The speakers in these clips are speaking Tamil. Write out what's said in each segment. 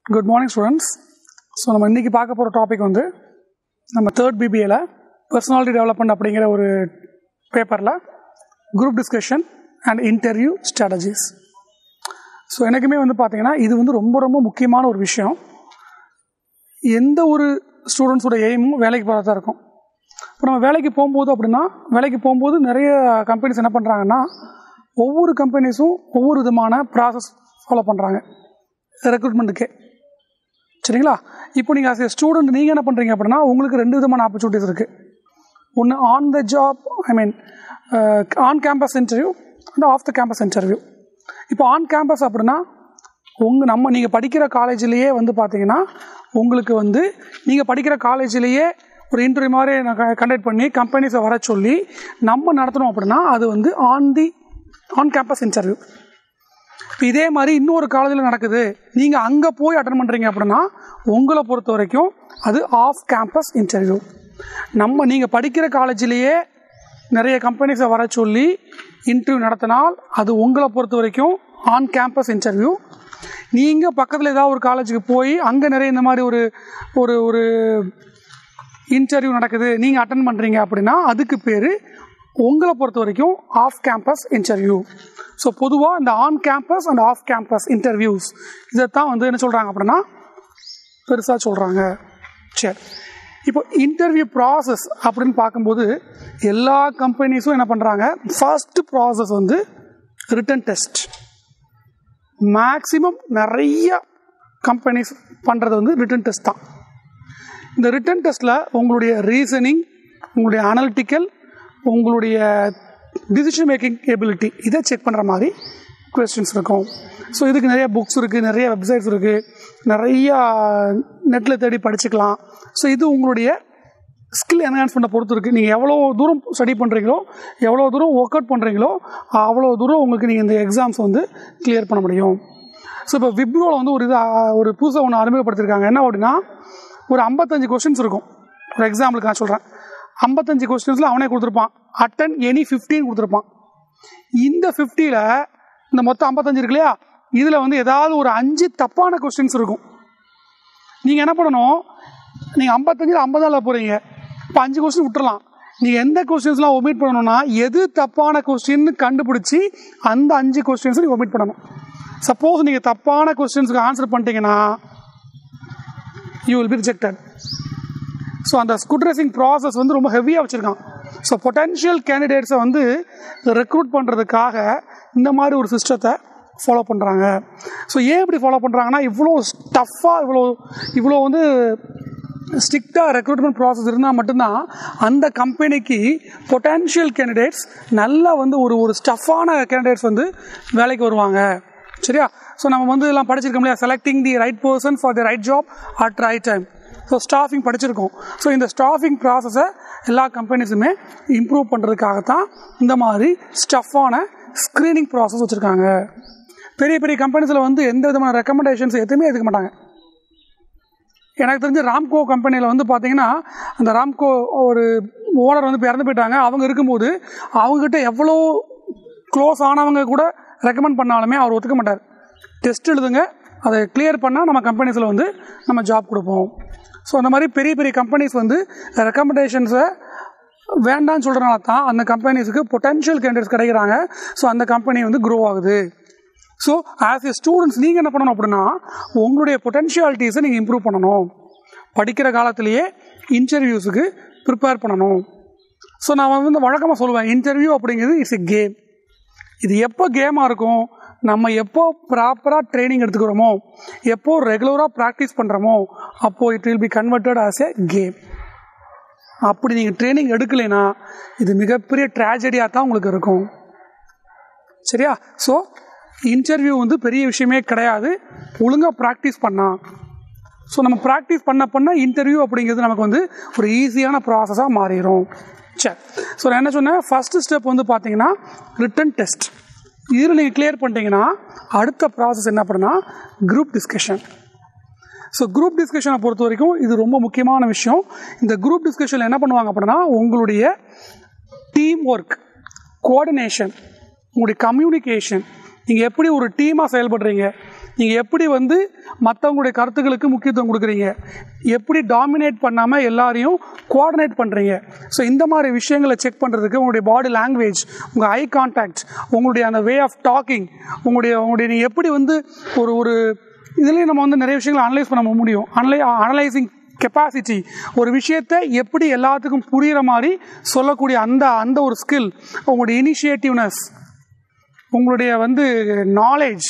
குட் மார்னிங் ஸ்டூடெண்ட்ஸ் ஸோ நம்ம இன்றைக்கி பார்க்க போகிற டாபிக் வந்து நம்ம தேர்ட் பிபிஏல பர்சனாலிட்டி டெவலப்மெண்ட் அப்படிங்கிற ஒரு பேப்பரில் group discussion and interview strategies so எனக்குமே வந்து பார்த்தீங்கன்னா இது வந்து ரொம்ப ரொம்ப முக்கியமான ஒரு விஷயம் எந்த ஒரு ஸ்டூடெண்ட்ஸோட எய்மும் வேலைக்கு போகிறதா இருக்கும் இப்போ நம்ம வேலைக்கு போகும்போது அப்படின்னா வேலைக்கு போகும்போது நிறைய கம்பெனிஸ் என்ன பண்ணுறாங்கன்னா ஒவ்வொரு கம்பெனிஸும் ஒவ்வொரு விதமான ப்ராசஸ் ஃபாலோ பண்ணுறாங்க ரெக்ரூட்மெண்ட்டுக்கே சரிங்களா இப்போ நீங்கள் ஆஸ் ஏ ஸ்டூடெண்ட் நீங்கள் என்ன பண்ணுறீங்க அப்படின்னா உங்களுக்கு ரெண்டு விதமான ஆப்பர்ச்சுனிட்டிஸ் இருக்குது ஒன்று on the job I mean on campus interview and off the campus interview இப்போ ஆன் கேம்பஸ் அப்படின்னா உங்கள் நம்ம நீங்கள் படிக்கிற காலேஜ்லேயே வந்து பார்த்தீங்கன்னா உங்களுக்கு வந்து நீங்கள் படிக்கிற காலேஜ்லேயே ஒரு இன்டர்வியூ மாதிரி கண்டக்ட் பண்ணி கம்பெனிஸை வர சொல்லி நம்ம நடத்தணும் அப்படின்னா அது வந்து on the on campus interview இப்போ இதே மாதிரி இன்னொரு காலேஜில் நடக்குது நீங்கள் அங்கே போய் அட்டன் பண்ணுறீங்க அப்படின்னா உங்களை பொறுத்த வரைக்கும் அது ஆஃப் கேம்பஸ் இன்டர்வியூ நம்ம நீங்கள் படிக்கிற காலேஜ்லேயே நிறைய கம்பெனிஸை வர சொல்லி இன்டர்வியூ நடத்தினால் அது உங்களை பொறுத்த வரைக்கும் ஆன் கேம்பஸ் இன்டர்வியூ நீங்கள் பக்கத்தில் ஏதாவது ஒரு காலேஜுக்கு போய் அங்கே நிறைய இந்த மாதிரி ஒரு ஒரு ஒரு இன்டர்வியூ நடக்குது நீங்கள் அட்டன் பண்ணுறீங்க அப்படின்னா அதுக்கு பேர் உங்களை பொறுத்த வரைக்கும் ஆஃப் கேம்பஸ் இன்டர்வியூ ஸோ பொதுவாக இந்த on campus and off campus interviews இதைத்தான் வந்து என்ன சொல்கிறாங்க அப்படின்னா பெருசாக சொல்கிறாங்க சரி இப்போ இன்டர்வியூ ப்ராசஸ் அப்படின்னு பார்க்கும்போது எல்லா கம்பெனிஸும் என்ன பண்ணுறாங்க ஃபர்ஸ்ட் ப்ராசஸ் வந்து ரிட்டன் டெஸ்ட் மேக்ஸிமம் நிறைய கம்பெனிஸ் பண்ணுறது வந்து ரிட்டன் டெஸ்ட் தான் இந்த ரிட்டன் டெஸ்ட்டில் உங்களுடைய ரீசனிங் உங்களுடைய அனலிட்டிக்கல் உங்களுடைய டிசிஷன் மேக்கிங் எபிலிட்டி இதை செக் பண்ணுற மாதிரி கொஸ்டின்ஸ் இருக்கும் ஸோ இதுக்கு நிறைய புக்ஸ் இருக்குது நிறைய வெப்சைட்ஸ் இருக்குது நிறையா நெட்டில் தேடி படிச்சுக்கலாம் ஸோ இது உங்களுடைய ஸ்கில் என்ஹான்ஸ்மெண்ட்டை பொறுத்து இருக்குது நீங்கள் எவ்வளோ தூரம் ஸ்டடி பண்ணுறீங்களோ எவ்வளோ தூரம் ஒர்க் அவுட் பண்ணுறீங்களோ அவ்வளோ தூரம் உங்களுக்கு நீங்கள் இந்த எக்ஸாம்ஸ் வந்து கிளியர் பண்ண முடியும் ஸோ இப்போ விப்ரோவில் வந்து ஒரு இது ஒரு புதுசாக ஒன்று அறிமுகப்படுத்தியிருக்காங்க என்ன அப்படின்னா ஒரு ஐம்பத்தஞ்சு கொஸ்டின்ஸ் இருக்கும் ஒரு எக்ஸாம்பிளுக்கு நான் சொல்கிறேன் ஐம்பத்தஞ்சு கொஸ்டின்ஸில் அவனே கொடுத்துருப்பான் அட்டன் எனி ஃபிஃப்டின்னு கொடுத்துருப்பான் இந்த ஃபிஃப்டியில் இந்த மொத்தம் ஐம்பத்தஞ்சு இருக்கு இல்லையா இதில் வந்து ஏதாவது ஒரு அஞ்சு தப்பான கொஸ்டின்ஸ் இருக்கும் நீங்கள் என்ன பண்ணணும் நீங்கள் ஐம்பத்தஞ்சில் ஐம்பதாவில் போகிறீங்க இப்போ அஞ்சு கொஸ்டின் விட்டுறலாம் நீங்கள் எந்த கொஸ்டின்ஸ்லாம் ஒமிட் பண்ணணும்னா எது தப்பான கொஸ்டின் கண்டுபிடிச்சி அந்த அஞ்சு கொஸ்டின்ஸை நீங்கள் ஒமிட் பண்ணணும் சப்போஸ் நீங்கள் தப்பான கொஸ்டின்ஸுக்கு ஆன்சர் பண்ணிட்டீங்கன்னா you will be rejected so அந்த ஸ்குட் ரேசிங் ப்ராசஸ் வந்து ரொம்ப ஹெவியாக வச்சுருக்கான் ஸோ பொட்டென்ஷியல் கேண்டிடேட்ஸை வந்து ரெக்ரூட் பண்ணுறதுக்காக இந்த மாதிரி ஒரு சிஸ்டத்தை ஃபாலோ பண்ணுறாங்க ஸோ ஏன் இப்படி ஃபாலோ பண்ணுறாங்கன்னா இவ்வளோ ஸ்டஃப்பாக இவ்வளோ இவ்வளோ வந்து ஸ்ட்ரிக்டாக ரெக்ரூட்மெண்ட் ப்ராசஸ் இருந்தால் மட்டும்தான் அந்த கம்பெனிக்கு பொட்டென்ஷியல் கேண்டிடேட்ஸ் நல்லா வந்து ஒரு ஒரு ஸ்டஃப்பான கேண்டிடேட்ஸ் வந்து வேலைக்கு வருவாங்க சரியா ஸோ நம்ம வந்து எல்லாம் படிச்சிருக்கோம் இல்லையா selecting the right person for the right job at right time so staffing படிச்சிருக்கோம் ஸோ இந்த ஸ்டாஃபிங் ப்ராசஸை எல்லா கம்பெனிஸுமே இம்ப்ரூவ் பண்ணுறதுக்காகத்தான் இந்த மாதிரி ஸ்டஃப்பான ஸ்க்ரீனிங் ப்ராசஸ் வச்சுருக்காங்க பெரிய பெரிய கம்பெனிஸில் வந்து எந்த விதமான ரெக்கமெண்டேஷன்ஸ் எதுவுமே எடுக்க மாட்டாங்க எனக்கு தெரிஞ்ச ராம்கோ கம்பெனியில் வந்து பார்த்தீங்கன்னா அந்த ராம்கோ ஒரு ஓனர் வந்து இப்போ இறந்து போயிட்டாங்க அவங்க இருக்கும்போது அவங்ககிட்ட எவ்வளோ க்ளோஸ் ஆனவங்க கூட ரெக்கமெண்ட் பண்ணாலுமே அவர் ஒத்துக்க மாட்டார் டெஸ்ட் எழுதுங்க அதை கிளியர் பண்ணால் நம்ம கம்பெனிஸில் வந்து நம்ம ஜாப் கொடுப்போம் ஸோ அந்த மாதிரி பெரிய பெரிய கம்பெனிஸ் வந்து ரெக்கமெண்டேஷன்ஸை வேண்டாம்னு சொல்கிறனால தான் அந்த கம்பெனிஸுக்கு பொட்டென்ஷியல் கேண்டிடேட்ஸ் கிடைக்கிறாங்க ஸோ அந்த கம்பெனி வந்து க்ரோ ஆகுது ஸோ ஆஸ் ஏ ஸ்டூடெண்ட்ஸ் நீங்கள் என்ன பண்ணணும் அப்படின்னா உங்களுடைய பொட்டென்ஷியாலிட்டிஸை நீங்கள் இம்ப்ரூவ் பண்ணணும் படிக்கிற காலத்திலேயே இன்டர்வியூஸுக்கு ப்ரிப்பேர் பண்ணணும் ஸோ நான் வந்து வழக்கமாக சொல்லுவேன் இன்டர்வியூ அப்படிங்கிறது இட்ஸ் எ கேம் இது எப்போ கேமாக இருக்கும் நம்ம எப்போ ப்ராப்பராக ட்ரைனிங் எடுத்துக்கிறோமோ எப்போ ரெகுலராக ப்ராக்டிஸ் பண்ணுறோமோ அப்போது it will be converted as a game அப்படி நீங்கள் ட்ரைனிங் எடுக்கலைன்னா இது மிகப்பெரிய ட்ராஜடியாக தான் உங்களுக்கு இருக்கும் சரியா ஸோ இன்டர்வியூ வந்து பெரிய விஷயமே கிடையாது ஒழுங்காக ப்ராக்டிஸ் பண்ணால் ஸோ நம்ம ப்ராக்டிஸ் பண்ண பண்ண இன்டர்வியூ அப்படிங்கிறது நமக்கு வந்து ஒரு ஈஸியான ப்ராசஸாக மாறிடும் சரி ஸோ நான் என்ன சொன்னேன் ஃபஸ்ட்டு ஸ்டெப் வந்து பார்த்தீங்கன்னா ரிட்டன் டெஸ்ட் இதில் நீங்கள் கிளியர் பண்ணிட்டீங்கன்னா அடுத்த ப்ராசஸ் என்ன பண்ணுன்னா குரூப் டிஸ்கஷன் ஸோ குரூப் டிஸ்கஷனை பொறுத்த வரைக்கும் இது ரொம்ப முக்கியமான விஷயம் இந்த குரூப் டிஸ்கஷனில் என்ன பண்ணுவாங்க அப்படின்னா உங்களுடைய டீம் ஒர்க் கோஆர்டினேஷன் உங்களுடைய கம்யூனிகேஷன் நீங்கள் எப்படி ஒரு டீமாக செயல்படுறீங்க நீங்கள் எப்படி வந்து மற்றவங்களுடைய கருத்துக்களுக்கு முக்கியத்துவம் கொடுக்குறீங்க எப்படி டாமினேட் பண்ணாமல் எல்லாரையும் கோஆர்டினேட் பண்ணுறீங்க ஸோ இந்த மாதிரி விஷயங்களை செக் பண்ணுறதுக்கு உங்களுடைய பாடி லாங்குவேஜ் உங்கள் ஐ கான்டாக்ட் உங்களுடைய அந்த வே ஆஃப் டாக்கிங் உங்களுடைய உங்களுடைய நீங்கள் எப்படி வந்து ஒரு ஒரு இதுலேயும் நம்ம வந்து நிறைய விஷயங்களை அனலைஸ் பண்ண முடியும் அனலை அனலைசிங் கெப்பாசிட்டி ஒரு விஷயத்தை எப்படி எல்லாத்துக்கும் புரிகிற மாதிரி சொல்லக்கூடிய அந்த அந்த ஒரு ஸ்கில் உங்களுடைய இனிஷியேட்டிவ்னஸ் உங்களுடைய வந்து நாலேஜ்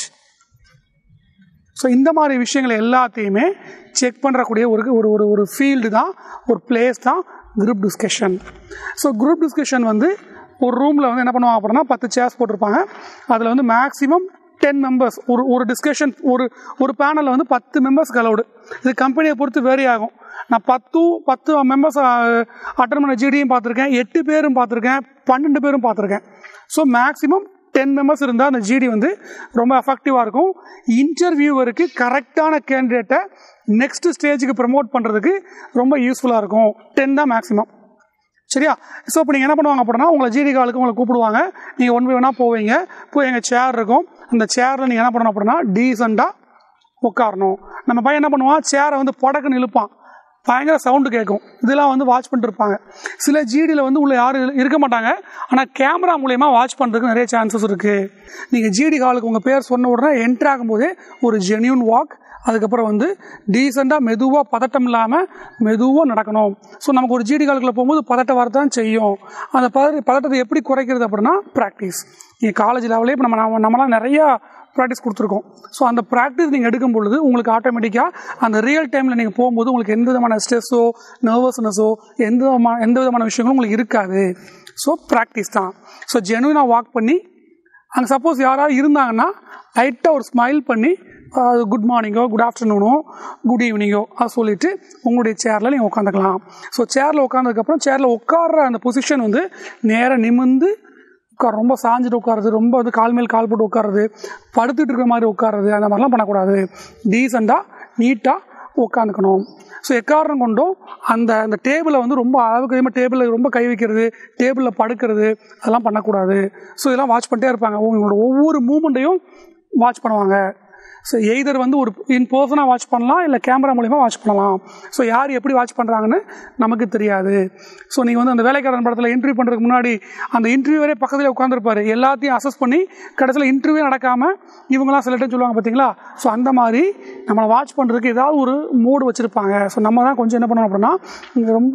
ஸோ இந்த மாதிரி விஷயங்கள் எல்லாத்தையுமே செக் பண்ணுறக்கூடிய ஒரு ஒரு ஒரு ஒரு ஃபீல்டு தான் ஒரு பிளேஸ் தான் group discussion so group discussion வந்து ஒரு ரூமில் வந்து என்ன பண்ணுவாங்க அப்படின்னா பத்து சேர்ஸ் போட்டிருப்பாங்க அதில் வந்து மேக்ஸிமம் டென் மெம்பர்ஸ் ஒரு ஒரு டிஸ்கஷன் ஒரு ஒரு பேனலில் வந்து பத்து மெம்பர்ஸ் அலவுடு இது கம்பெனியை பொறுத்து வேரி ஆகும் நான் பத்தும் பத்து மெம்பர்ஸ் அட்டன் பண்ண ஜிடியும் பார்த்துருக்கேன் எட்டு பேரும் பார்த்துருக்கேன் பன்னெண்டு பேரும் பார்த்துருக்கேன் ஸோ மேக்ஸிமம் டென் மெம்பர்ஸ் இருந்தால் அந்த ஜிடி வந்து ரொம்ப எஃபெக்டிவாக இருக்கும் இன்டர்வியூவருக்கு கரெக்டான கேண்டிடேட்டை நெக்ஸ்ட் ஸ்டேஜுக்கு ப்ரமோட் பண்ணுறதுக்கு ரொம்ப யூஸ்ஃபுல்லாக இருக்கும் டென் தான் மேக்ஸிமம் சரியா ஸோ இப்போ நீங்கள் என்ன பண்ணுவாங்க அப்படின்னா உங்களை ஜிடி காலுக்கு உங்களை கூப்பிடுவாங்க நீங்கள் ஒன் பை ஒன்னாக போவீங்க போய் எங்கள் சேர் இருக்கும் அந்த சேரில் நீங்கள் என்ன பண்ணணும் அப்படின்னா டீசெண்டாக உட்காரணும் நம்ம பையன் என்ன பண்ணுவான் சேரை வந்து படக்குன்னு இழுப்பான் பயங்கர சவுண்டு கேட்கும் இதெல்லாம் வந்து வாட்ச் பண்ணிட்டு இருப்பாங்க சில ஜிடியில் வந்து உள்ள யாரும் இருக்க மாட்டாங்க ஆனால் கேமரா மூலயமா வாட்ச் பண்ணுறதுக்கு நிறைய சான்சஸ் இருக்குது நீங்கள் ஜிடி ஹாலுக்கு உங்கள் பேர் சொன்ன உடனே என்ட்ரு ஆகும்போதே ஒரு ஜென்யூன் வாக் அதுக்கப்புறம் வந்து டீசெண்டாக மெதுவாக பதட்டம் இல்லாமல் மெதுவாக நடக்கணும் ஸோ நமக்கு ஒரு ஜிடி காலுக்குள்ள போகும்போது பதட்டம் வரதான் செய்யும் அந்த பத பதட்டத்தை எப்படி குறைக்கிறது அப்படின்னா ப்ராக்டிஸ் நீங்கள் காலேஜ் லெவலே இப்போ நம்ம நம்ம- நம்மலாம் நிறையா ப்ராக்டிஸ் கொடுத்துருக்கோம் ஸோ அந்த ப்ராக்டிஸ் நீங்கள் எடுக்கும் பொழுது உங்களுக்கு ஆட்டோமேட்டிக்காக அந்த ரியல் டைமில் நீங்கள் போகும்போது உங்களுக்கு எந்த விதமான ஸ்ட்ரெஸ்ஸோ நர்வஸ்னஸோ எந்த விதமான எந்த விதமான விஷயங்களும் உங்களுக்கு இருக்காது ஸோ ப்ராக்டிஸ் தான் ஸோ ஜெனுவினாக வாக் பண்ணி அங்கே சப்போஸ் யாராவது இருந்தாங்கன்னா லைட்டாக ஒரு ஸ்மைல் பண்ணி குட் மார்னிங்கோ குட் ஆஃப்டர்நூனோ குட் ஈவினிங்கோ அது சொல்லிவிட்டு உங்களுடைய சேரில் நீங்கள் உட்காந்துக்கலாம் ஸோ சேரில் உட்காந்ததுக்கப்புறம் சேரில் உட்கார்ற அந்த பொசிஷன் வந்து நேராக நிமிர்ந்து உட்கார ரொம்ப சாஞ்சிட்டு உட்காருது ரொம்ப வந்து கால் மேல் கால் போட்டு உட்காருது படுத்துட்டு இருக்கிற மாதிரி உட்காருது அந்த மாதிரிலாம் பண்ணக்கூடாது டீசெண்டாக நீட்டாக உட்காந்துக்கணும் ஸோ எக்காரணம் கொண்டும் அந்த அந்த டேபிளை வந்து ரொம்ப அளவுக்கு அதிகமாக டேபிளில் ரொம்ப கை வைக்கிறது டேபிளில் படுக்கிறது அதெல்லாம் பண்ணக்கூடாது ஸோ இதெல்லாம் வாட்ச் பண்ணிட்டே இருப்பாங்க உங்களோட ஒவ்வொரு மூமெண்ட்டையும் வாட்ச் பண்ணுவாங்க ஸோ எய்தர் வந்து ஒரு இன் பர்சனாக வாட்ச் பண்ணலாம் இல்லை கேமரா மூலிமா வாட்ச் பண்ணலாம் ஸோ யார் எப்படி வாட்ச் பண்ணுறாங்கன்னு நமக்கு தெரியாது ஸோ நீங்கள் வந்து அந்த வேலைக்காரன் படத்தில் இன்டர்வியூ பண்ணுறதுக்கு முன்னாடி அந்த இன்டர்வியூவரே பக்கத்தில் உட்காந்துருப்பாரு எல்லாத்தையும் அசஸ் பண்ணி கடைசியில் இன்டர்வியூ நடக்காமல் இவங்களாம் சில டைம் சொல்லுவாங்க பார்த்தீங்களா ஸோ அந்த மாதிரி நம்மளை வாட்ச் பண்ணுறதுக்கு ஏதாவது ஒரு மோடு வச்சுருப்பாங்க ஸோ நம்ம தான் கொஞ்சம் என்ன பண்ணணும் அப்படின்னா இங்கே ரொம்ப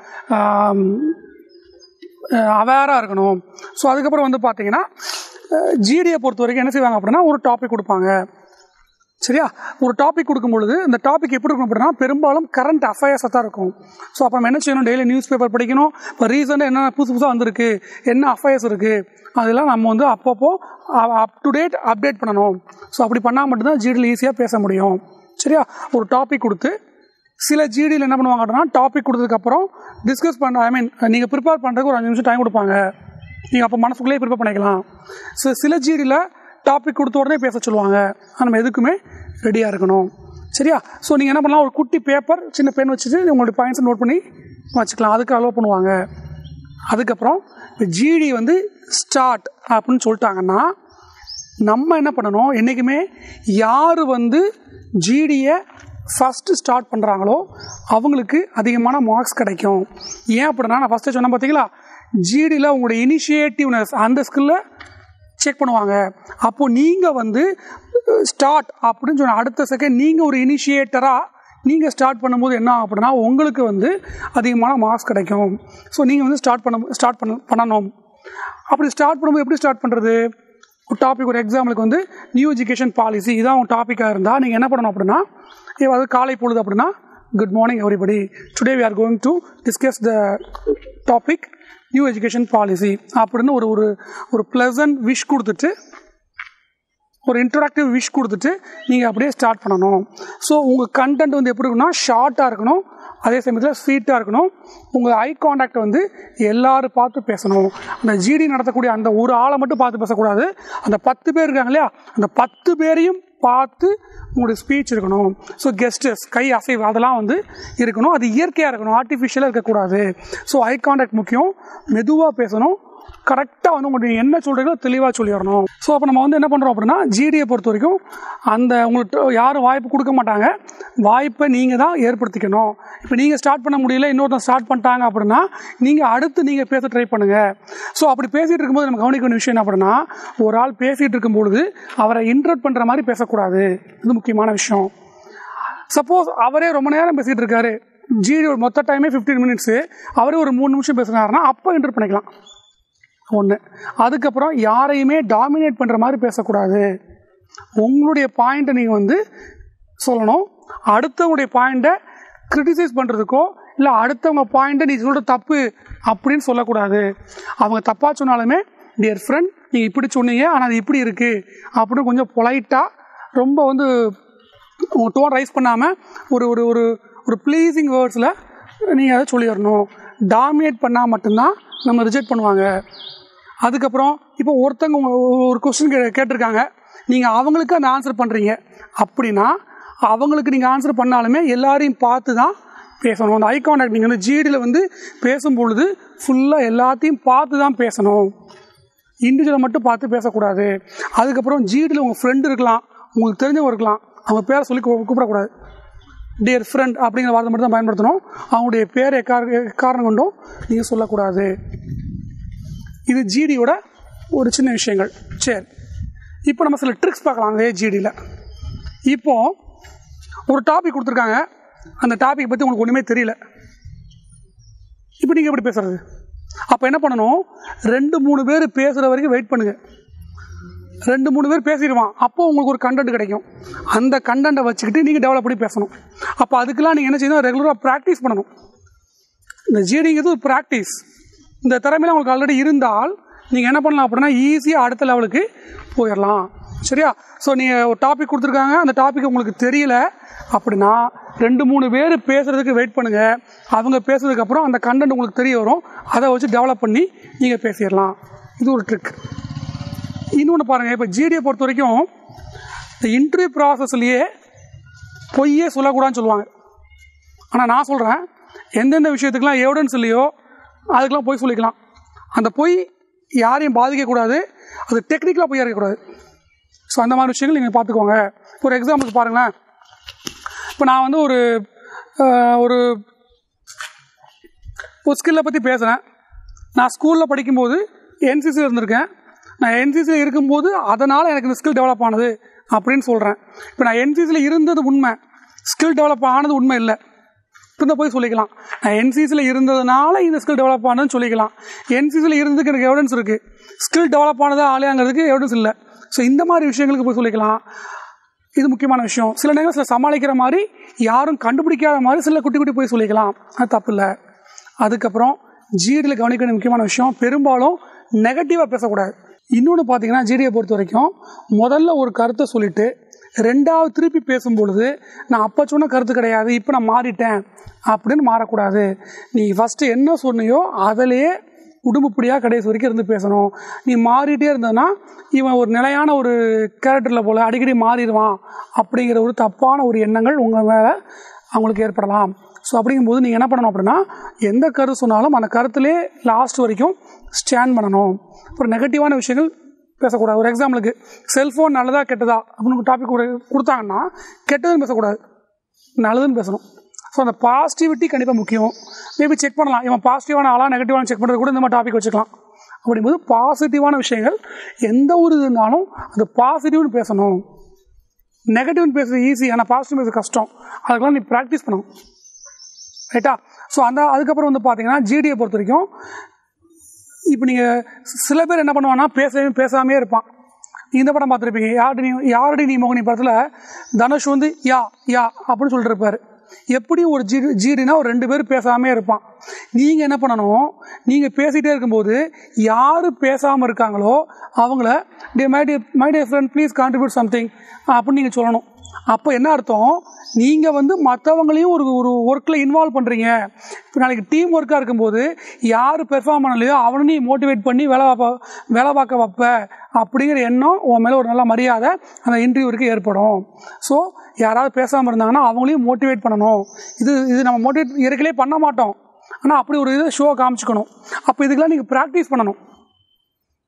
அவேராக இருக்கணும் ஸோ அதுக்கப்புறம் வந்து பார்த்தீங்கன்னா ஜிடியை பொறுத்த வரைக்கும் என்ன செய்வாங்க அப்படின்னா ஒரு டாபிக் கொடுப்பாங்க சரியா ஒரு டாபிக் கொடுக்கும் பொழுது இந்த டாபிக் எப்படி இருக்கும் அப்படின்னா பெரும்பாலும் கரண்ட் அஃபேர்ஸாக தான் இருக்கும் ஸோ அப்போ நம்ம என்ன செய்யணும் டெய்லி நியூஸ் பேப்பர் படிக்கணும் இப்போ ரீசெண்டாக என்ன புதுசு புதுசாக வந்திருக்கு என்ன அஃபேர்ஸ் இருக்குது அதெல்லாம் நம்ம வந்து அப்பப்போ அப் டு டேட் அப்டேட் பண்ணணும் ஸோ அப்படி பண்ணால் மட்டும்தான் ஜிடியில் ஈஸியாக பேச முடியும் சரியா ஒரு டாபிக் கொடுத்து சில ஜிடியில் என்ன பண்ணுவாங்க அப்படின்னா டாபிக் கொடுத்ததுக்கப்புறம் டிஸ்கஸ் பண்ண ஐ மீன் நீங்கள் ப்ரிப்பேர் பண்ணுறதுக்கு ஒரு அஞ்சு நிமிஷம் டைம் கொடுப்பாங்க நீங்கள் அப்போ மனசுக்குள்ளேயே ப்ரிப்பேர் பண்ணிக்கலாம் ஸோ சில ஜிடியில் டாபிக் கொடுத்த உடனே பேச சொல்லுவாங்க ஆனா, நம்ம எதுக்குமே ரெடியாக இருக்கணும் சரியா ஸோ நீங்கள் என்ன பண்ணலாம் ஒரு குட்டி பேப்பர் சின்ன பென் வச்சுட்டு உங்களுடைய பாயிண்ட்ஸை நோட் பண்ணி வச்சுக்கலாம் அதுக்கு அலோவ் பண்ணுவாங்க அதுக்கப்புறம் இப்போ ஜிடி வந்து ஸ்டார்ட் அப்படின்னு சொல்லிட்டாங்கன்னா நம்ம என்ன பண்ணணும் என்றைக்குமே யார் வந்து ஜிடியை ஃபஸ்ட்டு ஸ்டார்ட் பண்ணுறாங்களோ அவங்களுக்கு அதிகமான மார்க்ஸ் கிடைக்கும் ஏன் அப்படின்னா நான் ஃபஸ்ட்டு சொன்னேன் பார்த்தீங்களா ஜிடியில் உங்களுடைய இனிஷியேட்டிவ்னஸ் அந்த ஸ்கில்லை செக் பண்ணுவாங்க அப்போது நீங்கள் வந்து ஸ்டார்ட் அப்படின்னு சொன்ன அடுத்த செகண்ட் நீங்கள் ஒரு இனிஷியேட்டராக நீங்கள் ஸ்டார்ட் பண்ணும்போது என்ன ஆகும் அப்படின்னா உங்களுக்கு வந்து அதிகமான மார்க்ஸ் கிடைக்கும் ஸோ நீங்கள் வந்து ஸ்டார்ட் பண்ண ஸ்டார்ட் பண்ண பண்ணணும் அப்படி ஸ்டார்ட் பண்ணும்போது எப்படி ஸ்டார்ட் பண்ணுறது ஒரு டாபிக் ஒரு எக்ஸாம்பிளுக்கு வந்து நியூ எஜுகேஷன் பாலிசி இதான் உங்கள் டாப்பிக்காக இருந்தால் நீங்கள் என்ன பண்ணணும் அப்படின்னா இப்போ அது காலை பொழுது அப்படின்னா good morning everybody today we are going to discuss the topic new education policy அப்படின்னு ஒரு ஒரு ஒரு ப்ளசன்ட் விஷ் கொடுத்துட்டு ஒரு இன்ட்ராக்டிவ் விஷ் கொடுத்துட்டு நீங்கள் அப்படியே ஸ்டார்ட் பண்ணணும் ஸோ உங்கள் கண்டென்ட் வந்து எப்படி இருக்குன்னா ஷார்ட்டாக இருக்கணும் அதே சமயத்தில் ஸ்வீட்டாக இருக்கணும் உங்கள் ஐ காண்டாக்ட் வந்து எல்லாரும் பார்த்து பேசணும் அந்த ஜிடி நடத்தக்கூடிய அந்த ஒரு ஆளை மட்டும் பார்த்து பேசக்கூடாது அந்த பத்து பேர் இருக்காங்க இல்லையா அந்த பத்து பேரையும் பார்த்து உங்களுடைய ஸ்பீச் இருக்கணும் ஸோ கெஸ்டஸ் கை அசைவு அதெல்லாம் வந்து இருக்கணும் அது இயற்கையாக இருக்கணும் ஆர்டிஃபிஷியலாக இருக்கக்கூடாது ஸோ ஐ காண்டாக்ட் முக்கியம் மெதுவாக பேசணும் கரெக்டாக வந்து உங்களுக்கு என்ன சொல்கிறீங்களோ தெளிவாக சொல்லிடணும் ஸோ அப்போ நம்ம வந்து என்ன பண்ணுறோம் அப்படின்னா ஜிடியை பொறுத்த வரைக்கும் அந்த உங்களுக்கு யாரும் வாய்ப்பு கொடுக்க மாட்டாங்க வாய்ப்பை நீங்கள் தான் ஏற்படுத்திக்கணும் இப்போ நீங்கள் ஸ்டார்ட் பண்ண முடியல இன்னொருத்தன் ஸ்டார்ட் பண்ணிட்டாங்க அப்படின்னா நீங்கள் அடுத்து நீங்கள் பேச ட்ரை பண்ணுங்கள் ஸோ அப்படி பேசிகிட்டு இருக்கும்போது நம்ம கவனிக்க வேண்டிய விஷயம் என்ன அப்படின்னா ஒரு ஆள் பேசிகிட்டு இருக்கும்பொழுது அவரை இன்ட்ரட் பண்ணுற மாதிரி பேசக்கூடாது இது முக்கியமான விஷயம் சப்போஸ் அவரே ரொம்ப நேரம் பேசிகிட்டு இருக்காரு ஜிடி ஒரு மொத்த டைமே ஃபிஃப்டீன் மினிட்ஸு அவரே ஒரு மூணு நிமிஷம் பேசுனாருன்னா அப்போ இன்டர் பண்ணிக்கலாம் ஒன்று அதுக்கப்புறம் யாரையுமே டாமினேட் பண்ணுற மாதிரி பேசக்கூடாது உங்களுடைய பாயிண்ட்டை நீங்கள் வந்து சொல்லணும் அடுத்தவங்களுடைய பாயிண்ட்டை கிரிட்டிசைஸ் பண்ணுறதுக்கோ இல்லை அடுத்தவங்க பாயிண்ட்டை நீ சொல்கிற தப்பு அப்படின்னு சொல்லக்கூடாது அவங்க தப்பாக சொன்னாலுமே டியர் ஃப்ரெண்ட் நீங்கள் இப்படி சொன்னீங்க ஆனால் அது இப்படி இருக்குது அப்படின்னு கொஞ்சம் பொலைட்டாக ரொம்ப வந்து உங்கள் டோன் ரைஸ் பண்ணாமல் ஒரு ஒரு ஒரு ஒரு ப்ளீஸிங் வேர்ட்ஸில் நீங்கள் அதை சொல்லிடணும் டாமினேட் பண்ணால் மட்டும்தான் நம்ம ரிஜெக்ட் பண்ணுவாங்க அதுக்கப்புறம் இப்போ ஒருத்தங்க உங்க- ஒரு கொஸ்டின் கே கேட்டிருக்காங்க நீங்கள் அவங்களுக்கு அந்த ஆன்சர் பண்ணுறீங்க அப்படின்னா அவங்களுக்கு நீங்கள் ஆன்சர் பண்ணாலுமே எல்லாரையும் பார்த்து தான் பேசணும் அந்த ஐ கான்டாக்ட் நீங்கள் வந்து ஜிடியில் வந்து பேசும்பொழுது ஃபுல்லாக எல்லாத்தையும் பார்த்து தான் பேசணும் இண்டிவிஜுவலை மட்டும் பார்த்து பேசக்கூடாது அதுக்கப்புறம் ஜிடியில் உங்கள் ஃப்ரெண்டு இருக்கலாம் உங்களுக்கு தெரிஞ்சவங்க இருக்கலாம் அவங்க பேரை சொல்லி கூ- கூப்பிடக்கூடாது டியர் ஃப்ரெண்ட் அப்படிங்கிற வார்த்தை மட்டும் தான் பயன்படுத்தணும் அவங்களுடைய பேரை எக்கார எக்காரணம் கொண்டும் நீங்கள் சொல்லக்கூடாது இது ஜிடியோட ஒரு சின்ன விஷயங்கள் சரி இப்போ நம்ம சில ட்ரிக்ஸ் பார்க்கலாம் அதே ஜிடியில் இப்போ ஒரு டாபிக் கொடுத்துருக்காங்க அந்த டாபிக் பற்றி உங்களுக்கு ஒன்றுமே தெரியல இப்போ நீங்கள் எப்படி பேசுறது அப்போ என்ன பண்ணணும் ரெண்டு மூணு பேர் பேசுகிற வரைக்கும் வெயிட் பண்ணுங்கள் ரெண்டு மூணு பேர் பேசிடுவான் அப்போ உங்களுக்கு ஒரு கண்டென்ட் கிடைக்கும் அந்த கண்டென்ட்டை வச்சுக்கிட்டு நீங்கள் டெவலப் பண்ணி பேசணும் அப்போ அதுக்கெல்லாம் நீங்கள் என்ன செய்யணும் ரெகுலராக ப்ராக்டிஸ் பண்ணணும் இந்த ஜிடிங்கிறது ஒரு ப்ராக்டிஸ் இந்த திறமையில உங்களுக்கு ஆல்ரெடி இருந்தால் நீங்கள் என்ன பண்ணலாம் அப்படின்னா ஈஸியாக அடுத்த லெவலுக்கு போயிடலாம் சரியா ஸோ நீங்கள் ஒரு டாபிக் கொடுத்துருக்காங்க அந்த டாபிக் உங்களுக்கு தெரியல அப்படின்னா ரெண்டு மூணு பேர் பேசுகிறதுக்கு வெயிட் பண்ணுங்கள் அவங்க பேசுறதுக்கப்புறம் அந்த கண்டென்ட் உங்களுக்கு தெரிய வரும் அதை வச்சு டெவலப் பண்ணி நீங்கள் பேசிடலாம் இது ஒரு ட்ரிக் இன்னொன்று பாருங்கள் இப்போ ஜிடியை பொறுத்த வரைக்கும் இந்த இன்டர்வியூ ப்ராசஸ்லேயே பொய்யே சொல்லக்கூடாதுன்னு சொல்லுவாங்க ஆனால் நான் சொல்கிறேன் எந்தெந்த விஷயத்துக்கெலாம் எவிடன்ஸ் இல்லையோ அதுக்கெலாம் பொய் சொல்லிக்கலாம் அந்த பொய் யாரையும் பாதிக்கக்கூடாது அது டெக்னிக்கலாக பொய்யா இருக்கக்கூடாது ஸோ அந்த மாதிரி விஷயங்கள் நீங்கள் பார்த்துக்கோங்க ஒரு எக்ஸாம்பிளுக்கு பாருங்களேன் இப்போ நான் வந்து ஒரு அஹ், ஒரு ஒரு ஸ்கில்லை பற்றி பேசுகிறேன் நான் ஸ்கூலில் படிக்கும்போது என்சிசியில் இருந்திருக்கேன் நான் என்சிசியில் இருக்கும்போது அதனால் எனக்கு இந்த ஸ்கில் டெவலப் ஆனது அப்படின்னு சொல்கிறேன் இப்போ நான் என்சிசியில் இருந்தது உண்மை ஸ்கில் டெவலப் ஆனது உண்மை இல்லை இப்போ போய் சொல்லிக்கலாம் நான் என்சிசியில் இருந்ததுனால இந்த ஸ்கில் டெவலப் ஆனதுன்னு சொல்லிக்கலாம் என்சிசியில் இருந்ததுக்கு எனக்கு எவிடன்ஸ் இருக்குது ஸ்கில் டெவலப் ஆனது ஆலையாங்கிறதுக்கு எவிடன்ஸ் இல்லை ஸோ இந்த மாதிரி விஷயங்களுக்கு போய் சொல்லிக்கலாம் இது முக்கியமான விஷயம் சில நேரம் சில சமாளிக்கிற மாதிரி யாரும் கண்டுபிடிக்காத மாதிரி சில குட்டி குட்டி போய் சொல்லிக்கலாம் அது தப்பு இல்லை அதுக்கப்புறம் ஜிடியில் கவனிக்க வேண்டிய முக்கியமான விஷயம் பெரும்பாலும் நெகட்டிவாக பேசக்கூடாது இன்னொன்று பார்த்தீங்கன்னா ஜிடியை பொறுத்த வரைக்கும் முதல்ல ஒரு கருத்தை சொல்லிட்டு ரெண்டாவது திருப்பி பேசும்பொழுது நான் அப்போ சொன்ன கருத்து கிடையாது இப்போ நான் மாறிட்டேன் அப்படின்னு மாறக்கூடாது நீ ஃபஸ்ட்டு என்ன சொன்னியோ அதிலேயே உடும்புப்படியாக கடைசி வரைக்கும் இருந்து பேசணும் நீ மாறிட்டே இருந்ததுன்னா இவன் ஒரு நிலையான ஒரு கேரக்டரில் போல் அடிக்கடி மாறிடுவான் அப்படிங்கிற ஒரு தப்பான ஒரு எண்ணங்கள் உங்கள் மேலே அவங்களுக்கு ஏற்படலாம் ஸோ அப்படிங்கும்போது நீங்கள் என்ன பண்ணணும் அப்படின்னா எந்த கருத்து சொன்னாலும் அந்த கருத்துலே லாஸ்ட் வரைக்கும் ஸ்டாண்ட் பண்ணணும் அப்புறம் நெகட்டிவான விஷயங்கள் பேசக்கூடாது ஒரு எக்ஸாம்பிளுக்கு செல்ஃபோன் நல்லதா கெட்டதா அப்படின்னு டாபிக் கொடுத்தாங்கன்னா கெட்டதுன்னு பேசக்கூடாது நல்லதுன்னு பேசணும் ஸோ அந்த பாசிட்டிவிட்டி கண்டிப்பாக முக்கியம் மேபி செக் பண்ணலாம் இவன் பாசிட்டிவான ஆளா நெகட்டிவான செக் பண்ணுறது கூட இந்த மாதிரி டாபிக் வச்சுக்கலாம் அப்படிங்கும்போது பாசிட்டிவான விஷயங்கள் எந்த ஒரு இது இருந்தாலும் அது பாசிட்டிவ்னு பேசணும் நெகட்டிவ்னு பேசுறது ஈஸி ஆனால் பாசிட்டிவ் பேசுறது கஷ்டம் அதுக்கெல்லாம் நீ ப்ராக்டிஸ் பண்ணணும் ரைட்டா ஸோ அந்த அதுக்கப்புறம் வந்து பார்த்தீங்கன்னா ஜிடியை பொறுத்த வரைக்கும் இப்போ நீங்கள் சில பேர் என்ன பண்ணுவாங்கன்னா பேசவே பேசாமே இருப்பான் நீ இந்த படம் பார்த்துருப்பீங்க யாரடி நீ யாரடி நீ மோகினி படத்தில் தனுஷ் வந்து யா யா அப்படின்னு சொல்லிட்டு இருப்பாரு எப்படி ஒரு ஜி ஜிடினா ஒரு ரெண்டு பேர் பேசாமே இருப்பான் நீங்கள் என்ன பண்ணணும் நீங்கள் பேசிகிட்டே இருக்கும்போது யார் பேசாமல் இருக்காங்களோ அவங்கள டே மை டே மை டே ஃப்ரெண்ட் ப்ளீஸ் கான்ட்ரிபியூட் சம்திங் அப்படின்னு நீங்கள் சொல்லணும் அப்போ என்ன அர்த்தம் நீங்கள் வந்து மற்றவங்களையும் ஒரு ஒரு ஒர்க்கில் இன்வால்வ் பண்ணுறீங்க இப்போ நாளைக்கு டீம் ஒர்க்காக இருக்கும்போது யார் பெர்ஃபார்ம் பண்ணலையோ அவனை நீ மோட்டிவேட் பண்ணி வேலை பார்ப்ப வேலை பார்க்க வைப்ப அப்படிங்கிற எண்ணம் உன் மேலே ஒரு நல்ல மரியாதை அந்த இன்டர்வியூருக்கு ஏற்படும் ஸோ யாராவது பேசாமல் இருந்தாங்கன்னா அவங்களையும் மோட்டிவேட் பண்ணணும் இது இது நம்ம மோட்டிவேட் இயற்கையிலே பண்ண மாட்டோம் ஆனால் அப்படி ஒரு இது ஷோ காமிச்சிக்கணும் அப்போ இதுக்கெல்லாம் நீங்கள் ப்ராக்டிஸ் பண்ணணும்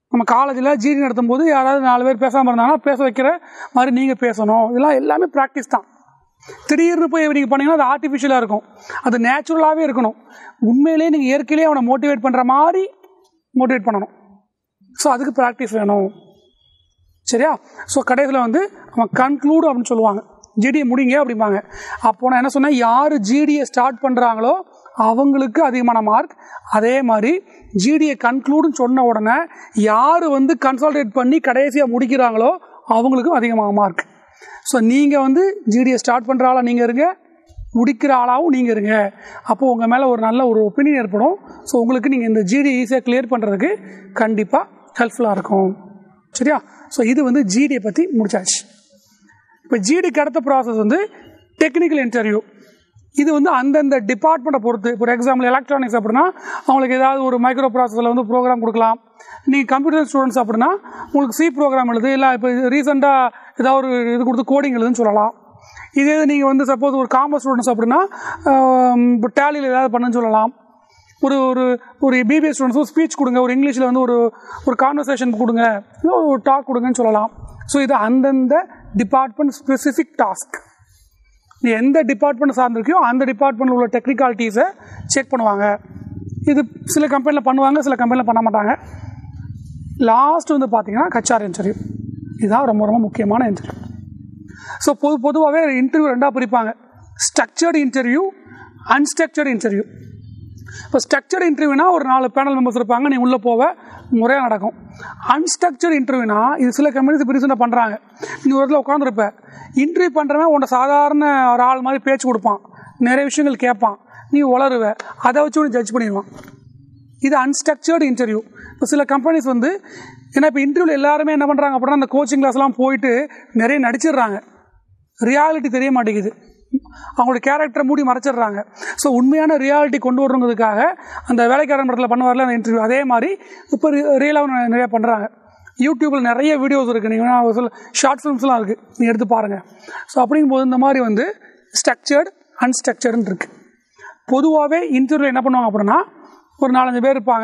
நம்ம காலேஜில் ஜிடி நடத்தும் போது யாராவது நாலு பேர் பேசாமல் இருந்தாங்கன்னா பேச வைக்கிற மாதிரி நீங்கள் பேசணும் இதெல்லாம் எல்லாமே ப்ராக்டிஸ் தான் திடீர்னு போய் நீங்கள் பண்ணீங்கன்னா அது ஆர்டிஃபிஷியலாக இருக்கும் அது நேச்சுரலாகவே இருக்கணும் உண்மையிலேயே நீங்கள் இயற்கையிலேயே அவனை மோட்டிவேட் பண்ணுற மாதிரி மோட்டிவேட் பண்ணணும் ஸோ அதுக்கு ப்ராக்டிஸ் வேணும் சரியா ஸோ கடைசியில் வந்து அவன் கன்க்ளூட் அப்படின்னு சொல்லுவாங்க ஜிடியை முடிங்க அப்படிம்பாங்க அப்போ நான் என்ன சொன்னேன் யார் ஜிடியை ஸ்டார்ட் பண்ணுறாங்களோ அவங்களுக்கு அதிகமான மார்க் அதே மாதிரி ஜிடியை கன்க்ளூடுன்னு சொன்ன உடனே யார் வந்து கன்சால்டேட் பண்ணி கடைசியாக முடிக்கிறாங்களோ அவங்களுக்கும் அதிகமாக மார்க் ஸோ நீங்கள் வந்து ஜிடியை ஸ்டார்ட் பண்ணுற ஆளாக நீங்கள் இருங்க முடிக்கிற ஆளாகவும் நீங்கள் இருங்க அப்போது உங்கள் மேலே ஒரு நல்ல ஒரு ஒப்பீனியன் ஏற்படும் ஸோ உங்களுக்கு நீங்கள் இந்த ஜிடி ஈஸியாக கிளியர் பண்ணுறதுக்கு கண்டிப்பாக ஹெல்ப்ஃபுல்லாக இருக்கும் சரியா ஸோ இது வந்து ஜிடியை பற்றி முடிச்சாச்சு இப்போ ஜிடிக்கு அடுத்த ப்ராசஸ் வந்து டெக்னிக்கல் இன்டர்வியூ இது வந்து அந்தந்த டிபார்ட்மெண்ட்டை பொறுத்து ஒரு எக்ஸாம்பிள் எலக்ட்ரானிக்ஸ் அப்படின்னா அவங்களுக்கு ஏதாவது ஒரு மைக்ரோ ப்ராசஸில் வந்து ப்ரோக்ராம் கொடுக்கலாம் நீங்கள் கம்ப்யூட்டர் ஸ்டூடெண்ட்ஸ் அப்படின்னா உங்களுக்கு சி ப்ரோக்ராம் எழுது இல்லை இப்போ ரீசெண்டாக ஏதாவது ஒரு இது கொடுத்து கோடிங் எழுதுன்னு சொல்லலாம் இதே நீங்கள் வந்து சப்போஸ் ஒரு காமர்ஸ் ஸ்டூடெண்ட்ஸ் அப்படின்னா இப்போ டேலியில் ஏதாவது பண்ணுன்னு சொல்லலாம் ஒரு ஒரு ஒரு பிபிஎஸ் ஸ்டூடெண்ட்ஸ் ஒரு ஸ்பீச் கொடுங்க ஒரு இங்கிலீஷில் வந்து ஒரு ஒரு கான்வர்சேஷன் கொடுங்க இல்லை ஒரு டாக் கொடுங்கன்னு சொல்லலாம் ஸோ இது அந்தந்த டிபார்ட்மெண்ட் ஸ்பெசிஃபிக் டாஸ்க் நீ எந்த டிபார்ட்மெண்ட் சார்ந்திருக்கியோ அந்த டிபார்ட்மெண்ட்டில் உள்ள டெக்னிக்காலிட்டிஸை செக் பண்ணுவாங்க இது சில கம்பெனியில் பண்ணுவாங்க சில கம்பெனியில் பண்ண மாட்டாங்க லாஸ்ட் வந்து பார்த்தீங்கன்னா கச்சார் இன்டர்வியூ இதுதான் ரொம்ப ரொம்ப முக்கியமான இன்டர்வியூ ஸோ பொது பொதுவாகவே இன்டர்வியூ ரெண்டாக பிரிப்பாங்க ஸ்ட்ரக்சர்டு இன்டர்வியூ அன்ஸ்ட்ரக்சர்டு இன்டர்வியூ இப்போ ஸ்ட்ரக்சர் இன்டர்வியூனா ஒரு நாலு பேனல் மெம்பர்ஸ் இருப்பாங்க நீ உள்ளே போவ முறையாக நடக்கும் அன்ஸ்ட்ரக்சர் இன்டர்வியூனா இது சில கம்பெனிஸ் இப்போ ரீசெண்டாக பண்ணுறாங்க நீ ஒரு இடத்துல உட்காந்துருப்ப இன்டர்வியூ பண்ணுறவன் உன்னை சாதாரண ஒரு ஆள் மாதிரி பேச்சு கொடுப்பான் நிறைய விஷயங்கள் கேட்பான் நீ உளருவ அதை வச்சு உன்னை ஜட்ஜ் பண்ணிடுவான் இது அன்ஸ்ட்ரக்சர்டு இன்டர்வியூ இப்போ சில கம்பெனிஸ் வந்து ஏன்னா இப்போ இன்டர்வியூவில் எல்லாருமே என்ன பண்ணுறாங்க அப்படின்னா அந்த கோச்சிங் கிளாஸ்லாம் போயிட்டு நிறைய நடிச்சிடுறாங்க ரியாலிட்டி தெரிய மாட்டேங்குது அவங்களோட கேரக்டரை மூடி மறைச்சிடுறாங்க ஸோ உண்மையான ரியாலிட்டி கொண்டு வரணுங்கிறதுக்காக அந்த வேலைக்காரன் படத்தில் பண்ணுவார்ல அந்த இன்டர்வியூ அதே மாதிரி இப்போ ரியலாக நிறையா பண்ணுறாங்க யூடியூப்பில் நிறைய வீடியோஸ் இருக்குது நீங்கள் சொல்ல ஷார்ட் ஃபிலிம்ஸ்லாம் இருக்குது நீங்கள் எடுத்து பாருங்கள் ஸோ அப்படிங்கும்போது இந்த மாதிரி வந்து ஸ்ட்ரக்சர்டு அன்ஸ்ட்ரக்சர்டுன்னு இருக்குது பொதுவாகவே இன்டர்வியூ என்ன பண்ணுவாங்க அப்படின்னா ஒரு நாலஞ்சு பேர் இருப்பாங்க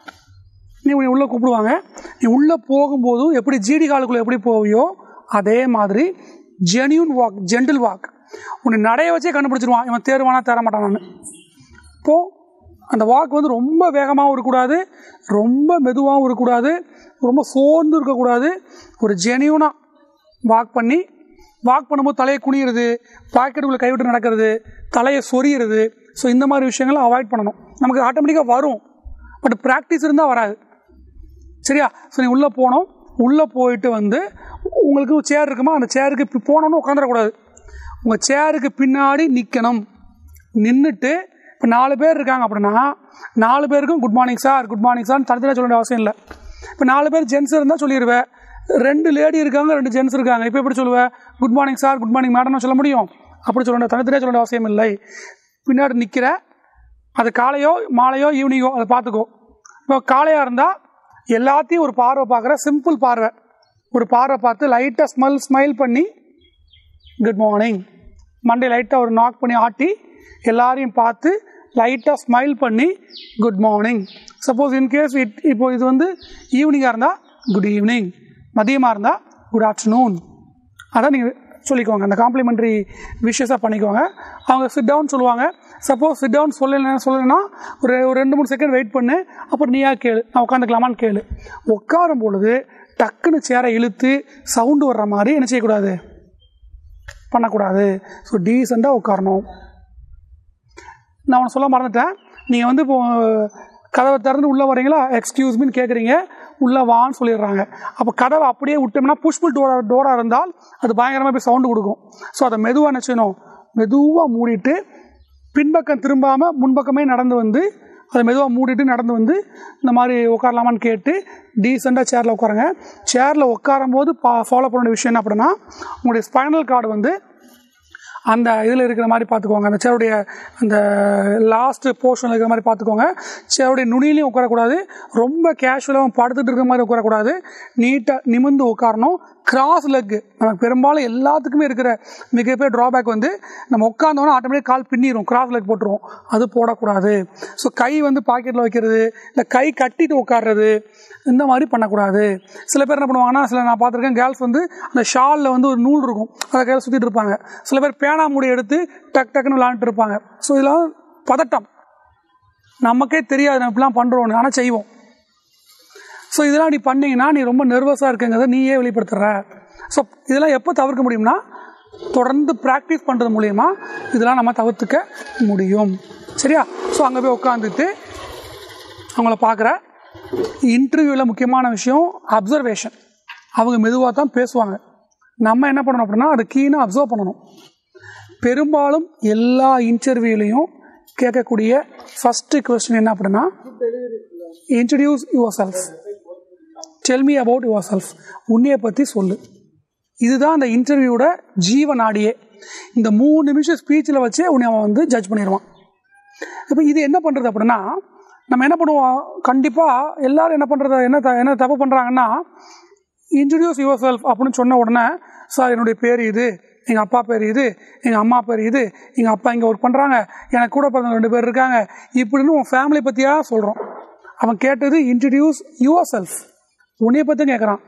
நீ உன்னை உள்ளே கூப்பிடுவாங்க நீ உள்ளே போகும்போதும் எப்படி ஜிடி காலுக்குள்ளே எப்படி போவியோ அதே மாதிரி ஜென்யூன் வாக் ஜென்டில் வாக் உன்னை நடைய வச்சே கண்டுபிடிச்சிருவான் இவன் தேர்வானா தேர மாட்டானான்னு இப்போது அந்த வாக் வந்து ரொம்ப வேகமாகவும் இருக்கக்கூடாது ரொம்ப மெதுவாகவும் இருக்கக்கூடாது ரொம்ப சோர்ந்து இருக்கக்கூடாது ஒரு ஜென்யூனாக வாக் பண்ணி வாக் பண்ணும்போது தலையை குனியிறது பாக்கெட்டுக்குள்ளே கைவிட்டு நடக்கிறது தலையை சொரியிறது ஸோ இந்த மாதிரி விஷயங்களை அவாய்ட் பண்ணணும் நமக்கு ஆட்டோமேட்டிக்காக வரும் பட் ப்ராக்டிஸ் இருந்தால் வராது சரியா ஸோ நீ உள்ளே போனோம் உள்ளே போயிட்டு வந்து உங்களுக்கு சேர் இருக்குமா அந்த சேருக்கு இப்போ போனோன்னு உட்காந்துடக்கூடாது உங்கள் சேருக்கு பின்னாடி நிற்கணும் நின்றுட்டு இப்போ நாலு பேர் இருக்காங்க அப்படின்னா நாலு பேருக்கும் good morning sir good morning sir தனித்தனியாக சொல்ல வேண்டிய அவசியம் இல்லை இப்போ நாலு பேர் ஜென்ஸ் இருந்தால் சொல்லிடுவேன் ரெண்டு லேடி இருக்காங்க ரெண்டு ஜென்ஸ் இருக்காங்க இப்போ எப்படி சொல்லுவேன் good morning sir good morning மேடம்னு சொல்ல முடியும் அப்படி சொல்ல வேண்டிய தனித்தனியாக சொல்ல வேண்டிய அவசியம் இல்லை பின்னாடி நிற்கிற அது காலையோ மாலையோ ஈவினிங்கோ அதை பார்த்துக்கோ இப்போ காலையாக இருந்தால் எல்லாத்தையும் ஒரு பார்வை பார்க்குற சிம்பிள் பார்வை ஒரு பார்வை பார்த்து லைட்டாக ஸ்மெல் ஸ்மைல் பண்ணி குட் மார்னிங் மண்டே லைட்டாக ஒரு நாக் பண்ணி ஆட்டி எல்லாரையும் பார்த்து லைட்டாக ஸ்மைல் பண்ணி good morning suppose in case it இப்போ இது வந்து ஈவினிங்காக இருந்தால் குட் ஈவினிங் மதியமாக இருந்தால் குட் ஆஃப்டர்நூன் அதான் நீங்கள் சொல்லிக்கோங்க அந்த காம்ப்ளிமெண்ட்ரி விஷயஸாக பண்ணிக்கோங்க அவங்க சிட் டவுன் சொல்லுவாங்க சப்போஸ் சிட் டவுன் சொல்லலை சொல்லலைன்னா ஒரு ஒரு ரெண்டு மூணு செகண்ட் வெயிட் பண்ணு அப்புறம் நீயா கேளு நான் உட்காந்துக்கலாமான்னு கேளு உட்காரும் பொழுது டக்குன்னு சேரை இழுத்து சவுண்டு வர்ற மாதிரி என்ன செய்யக்கூடாது பண்ணக்கூடாது ஸோ டீசெண்டாக உட்காரணும் நான் உனக்கு சொல்ல மறந்துட்டேன் நீங்கள் வந்து இப்போ கதவை திறந்து உள்ளே வரீங்களா எக்ஸ்கியூஸ் மீன்னு கேட்குறீங்க உள்ளே வான்னு சொல்லிடுறாங்க அப்போ கதவை அப்படியே விட்டோம்னா புஷ்புல் டோரா டோராக இருந்தால் அது பயங்கரமாக போய் சவுண்டு கொடுக்கும் ஸோ அதை மெதுவாக என்ன செய்யணும் மெதுவாக மூடிட்டு பின்பக்கம் திரும்பாமல் முன்பக்கமே நடந்து வந்து அதை மெதுவாக மூடிட்டு நடந்து வந்து இந்த மாதிரி உட்காரலாமான்னு கேட்டு டீசெண்டாக சேரில் உட்காருங்க சேரில் உட்காரும் போது பா ஃபாலோ பண்ண வேண்டிய விஷயம் என்ன அப்படின்னா உங்களுடைய ஸ்பைனல் கார்டு வந்து அந்த இதில் இருக்கிற மாதிரி பார்த்துக்கோங்க அந்த சேருடைய அந்த லாஸ்ட் போர்ஷனில் இருக்கிற மாதிரி பார்த்துக்கோங்க சேருடைய நுனியிலையும் உட்காரக்கூடாது ரொம்ப கேஷுவலாக படுத்துட்டு இருக்கிற மாதிரி உட்காரக்கூடாது நீட்டாக நிமிந்து உட்காரணும் கிராஸ் லெக் நமக்கு பெரும்பாலும் எல்லாத்துக்குமே இருக்கிற மிகப்பெரிய ட்ராபேக் வந்து நம்ம உட்காந்தோன்னா ஆட்டோமேட்டிக் கால் பின்னிரும் கிராஸ் லெக் போட்டுருவோம் அது போடக்கூடாது ஸோ கை வந்து பாக்கெட்டில் வைக்கிறது இல்லை கை கட்டிட்டு உட்கார்றது இந்த மாதிரி பண்ணக்கூடாது சில பேர் என்ன பண்ணுவாங்கன்னா சில நான் பார்த்துருக்கேன் கேர்ள்ஸ் வந்து அந்த ஷாலில் வந்து ஒரு நூல் இருக்கும் அதை கையில் சுற்றிட்டு இருப்பாங்க சில பேர் பேனா மூடி எடுத்து டக் டக்குன்னு விளாண்டுட்டு இருப்பாங்க ஸோ இதெல்லாம் பதட்டம் நமக்கே தெரியாது நம்ம இப்படிலாம் பண்ணுறோன்னு ஆனால் செய்வோம் ஸோ இதெல்லாம் நீ பண்ணீங்கன்னா நீ ரொம்ப நர்வஸாக இருக்குங்கிறத நீயே வெளிப்படுத்துற ஸோ இதெல்லாம் எப்போ தவிர்க்க முடியும்னா தொடர்ந்து ப்ராக்டிஸ் பண்ணுறது மூலியமா இதெல்லாம் நம்ம தவிர்த்துக்க முடியும் சரியா ஸோ அங்கே போய் உட்காந்துட்டு அவங்கள பார்க்குற இன்டர்வியூவில் முக்கியமான விஷயம் அப்சர்வேஷன் அவங்க மெதுவாக தான் பேசுவாங்க நம்ம என்ன பண்ணணும் அப்படின்னா அதை கீனாக அப்சர்வ் பண்ணணும் பெரும்பாலும் எல்லா இன்டர்வியூலையும் கேட்கக்கூடிய ஃபஸ்ட்டு கொஸ்டின் என்ன அப்படின்னா introduce yourself tell me about yourself உன்னையை பற்றி சொல்லு இதுதான் அந்த இன்டர்வியூட ஜீவ நாடியே இந்த மூணு நிமிஷம் ஸ்பீச்சில் வச்சே உன்னை அவன் வந்து ஜட்ஜ் பண்ணிடுவான் இப்போ இது என்ன பண்ணுறது அப்படின்னா நம்ம என்ன பண்ணுவோம் கண்டிப்பாக எல்லாரும் என்ன பண்ணுறது என்ன த என்ன தப்பு பண்ணுறாங்கன்னா இன்ட்ரடியூஸ் யுவர் செல்ஃப் அப்படின்னு சொன்ன உடனே சார் என்னுடைய பேர் இது எங்கள் அப்பா பேர் இது எங்கள் அம்மா பேர் இது எங்கள் அப்பா இங்கே ஒர்க் பண்ணுறாங்க எனக்கு கூட பிறந்த ரெண்டு பேர் இருக்காங்க இப்படின்னு உன் ஃபேமிலி பற்றியாக சொல்கிறோம் அவன் கேட்டது இன்ட்ரடியூஸ் யுவர் செல்ஃப் உன்னைய பற்றி கேட்குறான்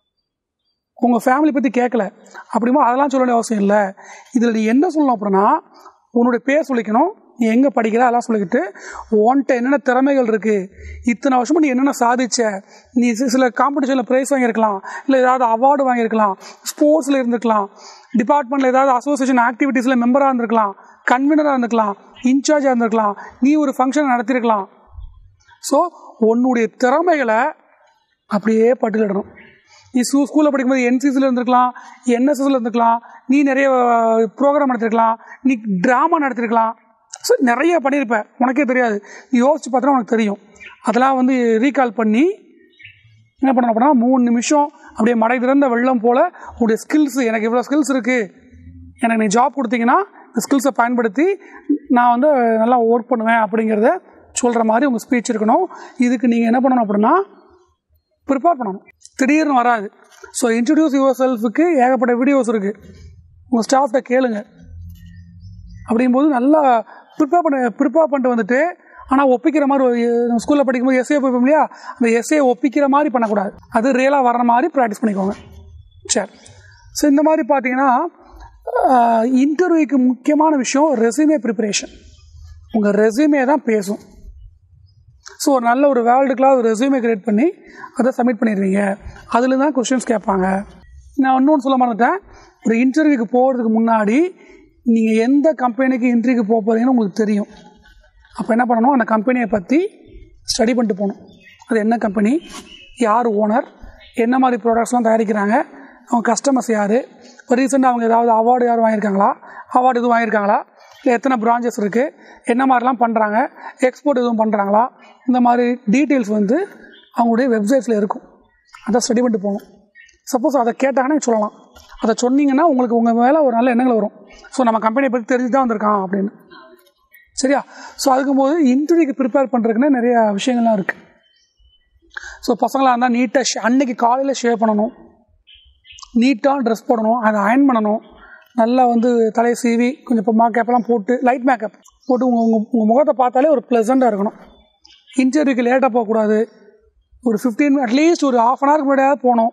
உங்கள் ஃபேமிலி பற்றி கேட்கல அப்படிமா அதெல்லாம் சொல்ல வேண்டிய அவசியம் இல்லை இதில் நீ என்ன சொல்லணும் அப்படின்னா உன்னுடைய பேர் சொல்லிக்கணும் நீ எங்கே படிக்கிற அதெல்லாம் சொல்லிக்கிட்டு உன்கிட்ட என்னென்ன திறமைகள் இருக்குது இத்தனை வருஷமா நீ என்னென்ன சாதிச்ச நீ சி- சில காம்படிஷனில் ப்ரைஸ் வாங்கியிருக்கலாம் இல்லை ஏதாவது அவார்டு வாங்கியிருக்கலாம் ஸ்போர்ட்ஸில் இருந்திருக்கலாம் டிபார்ட்மெண்ட்டில் ஏதாவது அசோசியேஷன் ஆக்டிவிட்டீஸில் மெம்பராக இருந்திருக்கலாம் கன்வீனராக இருந்திருக்கலாம் இன்சார்ஜாக இருந்திருக்கலாம் நீ ஒரு ஃபங்க்ஷன் நடத்திருக்கலாம் ஸோ உன்னுடைய திறமைகளை அப்படியே பட்டியலிடணும் நீ ஸ்கூ ஸ்கூலில் படிக்கும்போது என்சிசியில் இருந்திருக்கலாம் என்எஸ்எஸ்ல இருந்திருக்கலாம் நீ நிறைய ப்ரோக்ராம் நடத்திருக்கலாம் நீ ட்ராமா நடத்திருக்கலாம் ஸோ நிறைய பண்ணியிருப்ப உனக்கே தெரியாது நீ யோசிச்சு பார்த்தா உனக்கு தெரியும் அதெல்லாம் வந்து ரீகால் பண்ணி என்ன பண்ணணும் அப்படின்னா மூணு நிமிஷம் அப்படியே மடை திறந்த வெள்ளம் போல் உடைய ஸ்கில்ஸ் எனக்கு இவ்வளோ ஸ்கில்ஸ் இருக்குது எனக்கு நீ ஜாப் கொடுத்தீங்கன்னா இந்த ஸ்கில்ஸை பயன்படுத்தி நான் வந்து நல்லா ஒர்க் பண்ணுவேன் அப்படிங்கிறத சொல்கிற மாதிரி உங்கள் ஸ்பீச் இருக்கணும் இதுக்கு நீங்கள் என்ன பண்ணணும் அப்படின்னா ப்ரிப்பேர் பண்ணணும் திடீர்னு வராது ஸோ இன்ட்ரடியூஸ் யுவர் செல்ஃபுக்கு ஏகப்பட்ட வீடியோஸ் இருக்குது உங்கள் ஸ்டாஃப்கிட்ட கேளுங்க அப்படிங்கும்போது நல்லா ப்ரிப்பேர் பண்ண ப்ரிப்பேர் பண்ணிட்டு வந்துட்டு ஆனால் ஒப்பிக்கிற மாதிரி ஒரு நம்ம ஸ்கூலில் படிக்கும்போது எஸ்ஏ போய்ப்போம் இல்லையா அந்த எஸ்ஏ ஒப்பிக்கிற மாதிரி பண்ணக்கூடாது அது ரியலாக வர்ற மாதிரி ப்ராக்டிஸ் பண்ணிக்கோங்க சரி ஸோ இந்த மாதிரி பார்த்தீங்கன்னா இன்டர்வியூக்கு முக்கியமான விஷயம் ரெஸ்யூமே ப்ரிப்பரேஷன் உங்கள் ரெஸ்யூமே தான் பேசும் ஸோ ஒரு நல்ல ஒரு வேர்ல்டு கிளாஸ் ரெஸ்யூமே கிரியேட் பண்ணி அதை சப்மிட் பண்ணிடுவீங்க அதில் தான் கொஷின்ஸ் கேட்பாங்க நான் இன்னொன்று சொல்ல மறந்துட்டேன் ஒரு இன்டர்வியூக்கு போகிறதுக்கு முன்னாடி நீங்கள் எந்த கம்பெனிக்கு இன்டர்வியூக்கு போக போகிறீங்கன்னு உங்களுக்கு தெரியும் அப்போ என்ன பண்ணணும் அந்த கம்பெனியை பற்றி ஸ்டடி பண்ணிட்டு போகணும் அது என்ன கம்பெனி யார் ஓனர் என்ன மாதிரி ப்ராடக்ட்ஸ்லாம் தயாரிக்கிறாங்க அவங்க கஸ்டமர்ஸ் யார் இப்போ ரீசெண்டாக அவங்க ஏதாவது அவார்டு யாரும் வாங்கியிருக்காங்களா அவார்டு எதுவும் வாங்கியிருக்காங்களா இல்லை எத்தனை பிரான்ச்சஸ் இருக்குது என்ன மாதிரிலாம் பண்ணுறாங்க எக்ஸ்போர்ட் எதுவும் பண்ணுறாங்களா இந்த மாதிரி டீட்டெயில்ஸ் வந்து அவங்களுடைய வெப்சைட்ஸில் இருக்கும் அதை ஸ்டடி பண்ணிட்டு போகணும் சப்போஸ் அதை கேட்டாங்கன்னா நீங்க சொல்லலாம் அதை சொன்னீங்கன்னா உங்களுக்கு உங்கள் மேலே ஒரு நல்ல எண்ணங்கள் வரும் ஸோ நம்ம கம்பெனியை பற்றி தெரிஞ்சு தான் வந்திருக்கான் அப்படின்னு சரியா ஸோ அதுக்கும்போது இன்டர்வியூக்கு ப்ரிப்பேர் பண்ணுறதுக்குன்னு நிறைய விஷயங்கள்லாம் இருக்குது ஸோ பசங்களாக இருந்தால் நீட்டாக அன்னைக்கு காலையில் ஷேவ் பண்ணணும் நீட்டாக ட்ரெஸ் போடணும் அதை அயன் பண்ணணும் நல்லா வந்து தலையை சீவி கொஞ்சம் இப்போ மேக்கப்லாம் போட்டு லைட் மேக்கப் போட்டு உங்கள் உங்கள் உங்கள் முகத்தை பார்த்தாலே ஒரு ப்ளசண்ட்டாக இருக்கணும் இன்டர்வியூக்கு லேட்டாக போகக்கூடாது ஒரு ஃபிஃப்டீன் அட்லீஸ்ட் ஒரு ஆஃப் அன் ஹவருக்கு முன்னாடியாவது போகணும்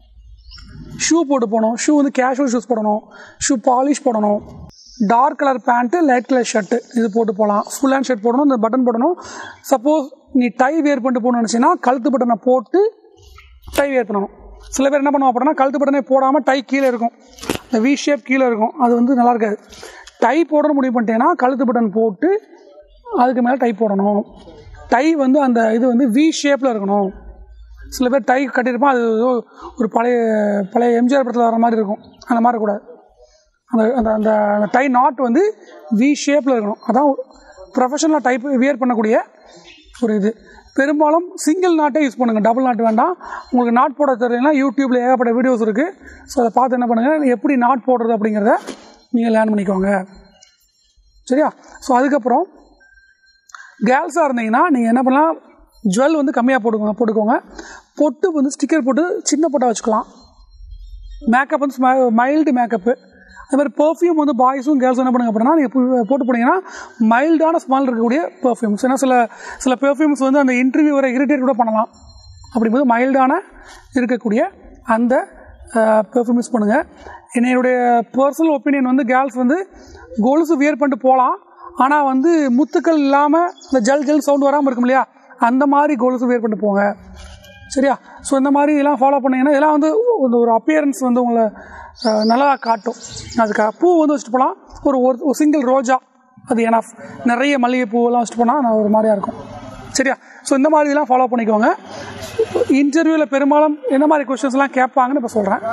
ஷூ போட்டு போகணும் ஷூ வந்து கேஷுவல் ஷூஸ் போடணும் ஷூ பாலிஷ் போடணும் dark colour pant light colour shirt இது போட்டு போகலாம் ஃபுல் ஹேண்ட் ஷர்ட் போடணும் இந்த பட்டன் போடணும் சப்போஸ் நீ டை வேர் பண்ணிட்டு போகணும்னு நினச்சின்னா கழுத்து பட்டனை போட்டு டை வேர் பண்ணணும் சில பேர் என்ன பண்ணுவோம் அப்படின்னா கழுத்து பட்டனே போடாமல் டை கீழே இருக்கும் இந்த வி ஷேப் கீழே இருக்கும் அது வந்து நல்லா இருக்காது டை போடணும் முடிவு பண்ணிட்டேன்னா கழுத்து பட்டன் போட்டு அதுக்கு மேலே டை போடணும் டை வந்து அந்த இது வந்து வி ஷேப்பில் இருக்கணும் சில பேர் டை கட்டியிருப்பான் அது ஏதோ ஒரு பழைய பழைய எம்ஜிஆர் படத்தில் வர மாதிரி இருக்கும் அந்த மாதிரி இருக்கக்கூடாது அந்த அந்த அந்த அந்த டை நாட் வந்து வி ஷேப்பில் இருக்கணும் அதான் ப்ரொஃபஷனலாக டைப் வியர் பண்ணக்கூடிய ஒரு இது பெரும்பாலும் சிங்கிள் நாட்டே யூஸ் பண்ணுங்கள் டபுள் நாட் வேண்டாம் உங்களுக்கு நாட் போட தெரியலனா யூடியூப்பில் ஏகப்பட்ட வீடியோஸ் இருக்குது ஸோ அதை பார்த்து என்ன பண்ணுங்கள் எப்படி நாட் போடுறது அப்படிங்கிறத நீங்கள் லேர்ன் பண்ணிக்கோங்க சரியா ஸோ அதுக்கப்புறம் கேர்ள்ஸாக இருந்தீங்கன்னா நீங்கள் என்ன பண்ணலாம் ஜுவல் வந்து கம்மியாக போட்டுக்கோங்க போட்டுக்கோங்க பொட்டு வந்து ஸ்டிக்கர் போட்டு சின்ன பொட்டாக வச்சுக்கலாம் மேக்கப் வந்து மைல்டு மேக்கப்பு அது மாதிரி பெர்ஃப்யூம் வந்து பாய்ஸும் கேர்ள்ஸும் என்ன பண்ணுங்க அப்படின்னா நீங்கள் பு- போட்டு போனீங்கன்னா மைல்டான ஸ்மெல் இருக்கக்கூடிய பெர்ஃப்யூம்ஸ் ஏன்னா சில சில பெர்ஃப்யூம்ஸ் வந்து அந்த இன்டர்வியூ வரை இரிட்டேட் கூட பண்ணலாம் அப்படிங்கும்போது மைல்டான இருக்கக்கூடிய அந்த பெர்ஃப்யூம் யூஸ் பண்ணுங்கள் என்னுடைய பர்சனல் ஒப்பீனியன் வந்து கேர்ள்ஸ் வந்து கோல்ஸு வியர் பண்ணிட்டு போகலாம் ஆனால் வந்து முத்துக்கள் இல்லாமல் இந்த ஜல் ஜல் சவுண்ட் வராமல் இருக்கும் இல்லையா அந்த மாதிரி கோல்ஸு வியர் பண்ணிட்டு போங்க சரியா ஸோ இந்த மாதிரி இதெல்லாம் ஃபாலோ பண்ணீங்கன்னா இதெல்லாம் வந்து ஒரு ஒரு அப்பியரன்ஸ் வந்து உங்களை அஹ், நல்லா காட்டும் அதுக்கு பூ வந்து வச்சுட்டு போகலாம் ஒரு ஒரு சிங்கிள் ரோஜா அது ஏன்னா நிறைய மல்லிகை பூவெல்லாம் வச்சுட்டு போனால் நான் ஒரு மாதிரியா இருக்கும் சரியா ஸோ இந்த மாதிரி இதெல்லாம் ஃபாலோ பண்ணிக்கோங்க இன்டர்வியூவில் பெரும்பாலும் என்ன மாதிரி கொஷின்ஸ்லாம் கேட்பாங்கன்னு இப்போ சொல்கிறேன்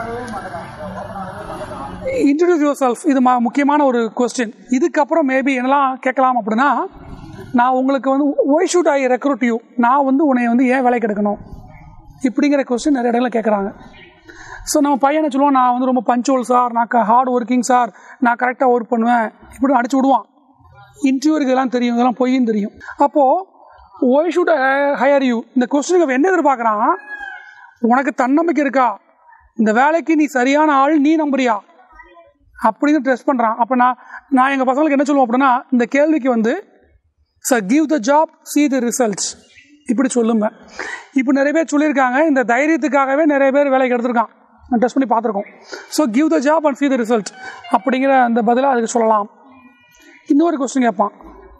இன்ட்ரடியூஸ் யுவர் செல்ஃப் இது ம முக்கியமான ஒரு கொஸ்டின் இதுக்கப்புறம் மேபி என்னலாம் கேட்கலாம் அப்படின்னா நான் உங்களுக்கு வந்து why should I recruit you நான் வந்து உன்னை வந்து ஏன் வேலைக்கு எடுக்கணும் இப்படிங்கிற கொஸ்டின் நிறைய இடங்களில் கேட்குறாங்க ஸோ நம்ம பையனை சொல்லுவோம் நான் வந்து ரொம்ப பஞ்சுவல் சார் நான் ஹார்ட் ஒர்க்கிங் சார் நான் கரெக்டாக ஒர்க் பண்ணுவேன் இப்படி அடிச்சு விடுவான் இன்டர்வியூருக்கு இதெல்லாம் தெரியும் இதெல்லாம் பொய்யும் தெரியும் அப்போது ஒய் ஷுட் ஹையர் யூ இந்த கொஸ்டினுக்கு அவன் என்ன எதிர்பார்க்குறான் உனக்கு தன்னம்பிக்கை இருக்கா இந்த வேலைக்கு நீ சரியான ஆள் நீ நம்புறியா அப்படின்னு டெஸ்ட் பண்ணுறான் அப்போ நான் நான் எங்கள் பசங்களுக்கு என்ன சொல்லுவோம் அப்படின்னா இந்த கேள்விக்கு வந்து sir give the job see the results இப்படி சொல்லுங்க இப்போ நிறைய பேர் சொல்லியிருக்காங்க இந்த தைரியத்துக்காகவே நிறைய பேர் வேலைக்கு எடுத்திருக்கான் நான் டெஸ்ட் பண்ணி பார்த்துருக்கோம் so give the job and see the result அப்படிங்கிற அந்த பதிலாக அதுக்கு சொல்லலாம் இன்னொரு கொஸ்டின் கேட்பான்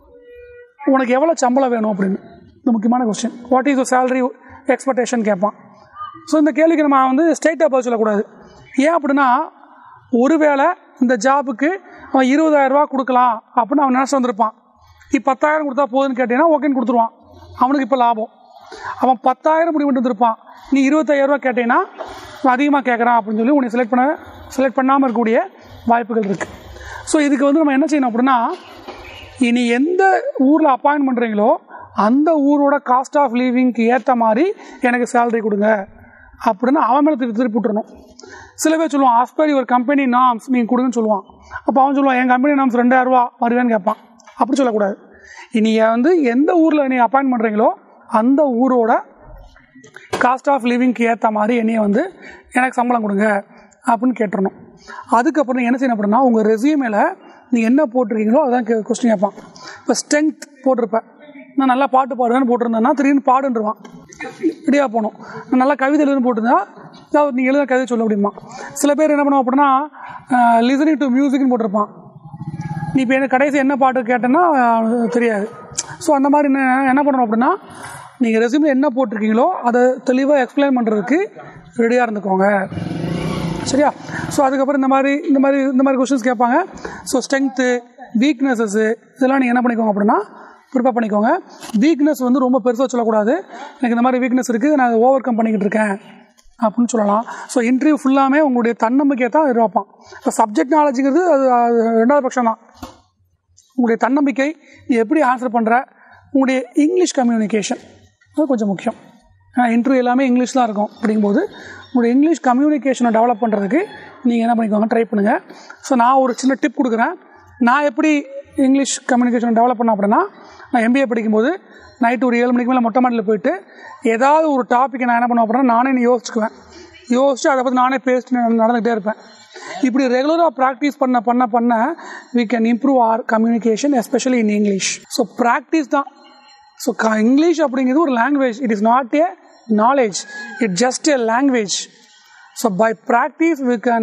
உனக்கு எவ்வளோ சம்பளம் வேணும் அப்படின்னு இந்த முக்கியமான question what is salary expectation கேட்பான் ஸோ இந்த கேள்விக்கு நம்ம வந்து ஸ்ட்ரைட்டாக பதில் சொல்லக்கூடாது ஏன் அப்படின்னா ஒருவேளை இந்த ஜாபுக்கு அவன் இருபதாயிரம் ரூபா கொடுக்கலாம் அப்படின்னு அவன் நினச்சி வந்திருப்பான் நீ பத்தாயிரம் கொடுத்தா போதுன்னு கேட்டீங்கன்னா ஓகேன்னு கொடுத்துருவான் அவனுக்கு இப்போ லாபம் அவன் பத்தாயிரம் முடிவு பண்ணிட்டு வந்திருப்பான் நீ இருபத்தாயிரம் ரூபா கேட்டீங்கன்னா அவன் அதிகமாக கேட்குறான் அப்படின்னு சொல்லி உன்னை செலக்ட் பண்ண செலக்ட் பண்ணாமல் இருக்கக்கூடிய வாய்ப்புகள் இருக்குது ஸோ இதுக்கு வந்து நம்ம என்ன செய்யணும் அப்படின்னா இனி எந்த ஊரில் அப்பாயின்ட் பண்ணுறீங்களோ அந்த ஊரோட காஸ்ட் ஆஃப் லிவிங்க்கு ஏற்ற மாதிரி எனக்கு சேலரி கொடுங்க அப்படின்னு அவன் மேலே திருப்பி திருப்பி விட்டுறணும் சில பேர் சொல்லுவான் ஆஸ்பர் ஒரு கம்பெனி நாம்ஸ் நீங்கள் கொடுங்கன்னு சொல்லுவான் அப்போ அவன் சொல்லுவான் என் கம்பெனி நாம்ஸ் ரெண்டாயிரரூவா வருவேன்னு கேட்பான் அப்படி சொல்லக்கூடாது இனி வந்து எந்த ஊரில் நீ அப்பாயின்ட் பண்ணுறீங்களோ அந்த ஊரோட காஸ்ட் ஆஃப் லிவிங்க்கு ஏற்ற மாதிரி என்னைய வந்து எனக்கு சம்பளம் கொடுங்க அப்படின்னு கேட்டுறணும் அதுக்கப்புறம் என்ன செய்யணும் அப்படின்னா உங்கள் ரெசியூமேல நீங்கள் என்ன போட்டிருக்கீங்களோ அதான் கொஸ்டின் கேட்பான் இப்போ ஸ்ட்ரென்த் போட்டிருப்பேன் நான் நல்லா பாட்டு பாடுவேன்னு போட்டிருந்தேன்னா திடீர்னு பாடுன்றுவான் ரெடியாக போகணும் நான் நல்லா கவிதை எழுதுன்னு போட்டிருந்தா ஏதாவது நீங்கள் எழுத கவிதை சொல்ல முடியுமா சில பேர் என்ன பண்ணுவோம் அப்படின்னா லிசனிங் டு மியூசிக்னு போட்டிருப்பான் நீ இப்போ எனக்கு கடைசி என்ன பாட்டு கேட்டேன்னா அவனுக்கு தெரியாது ஸோ அந்த மாதிரி என்ன என்ன பண்ணணும் அப்படின்னா நீங்கள் ரெசியூமில் என்ன போட்டிருக்கீங்களோ அதை தெளிவாக எக்ஸ்பிளைன் பண்ணுறதுக்கு ரெடியாக இருந்துக்கோங்க சரியா ஸோ அதுக்கப்புறம் இந்த மாதிரி இந்த மாதிரி இந்த மாதிரி கொஷின்ஸ் கேட்பாங்க ஸோ ஸ்ட்ரென்த்து வீக்னஸஸ்ஸு இதெல்லாம் நீங்கள் என்ன பண்ணிக்கோங்க அப்படின்னா ப்ரிப்பேர் பண்ணிக்கோங்க வீக்னஸ் வந்து ரொம்ப பெருசாக சொல்லக்கூடாது எனக்கு இந்த மாதிரி வீக்னஸ் இருக்குது நான் அதை ஓவர் கம் பண்ணிக்கிட்டு இருக்கேன் அப்படின்னு சொல்லலாம் ஸோ இன்டர்வியூ ஃபுல்லாமே உங்களுடைய தன்னம்பிக்கையை தான் எதிர்பார்ப்பான் இப்போ சப்ஜெக்ட் நாலேஜுங்கிறது அது அது ரெண்டாவது பட்சம் தான் உங்களுடைய தன்னம்பிக்கை நீ எப்படி ஆன்சர் பண்ணுற உங்களுடைய இங்கிலீஷ் கம்யூனிகேஷன் அது கொஞ்சம் முக்கியம் ஏன்னா இன்டர்வியூ எல்லாமே இங்கிலீஷ் தான் இருக்கும் அப்படிங்கும்போது உங்களுடைய இங்கிலீஷ் கம்யூனிகேஷனை டெவலப் பண்ணுறதுக்கு நீங்கள் என்ன பண்ணிக்கோங்க ட்ரை பண்ணுங்கள் ஸோ நான் ஒரு சின்ன டிப் கொடுக்குறேன் நான் எப்படி இங்கிலீஷ் கம்யூனிகேஷன் டெவலப் பண்ணேன் அப்படின்னா நான் எம்பிஏ படிக்கும்போது நைட்டு ஒரு ஏழு மணிக்கு மேலே மொட்டை மாடியில் போயிட்டு ஏதாவது ஒரு டாப்பிக்கை நான் என்ன பண்ணுவேன் அப்படின்னா நானே யோசிச்சுக்குவேன் யோசிச்சு அதை பற்றி நானே பேசிட்டு நடந்துகிட்டே இருப்பேன் இப்படி ரெகுலராக ப்ராக்டிஸ் பண்ண பண்ண பண்ண we can improve our communication especially in English so practice தான் ஸோ க இங்கிலீஷ் அப்படிங்கிறது ஒரு language it is not a knowledge it just a language so by practice we can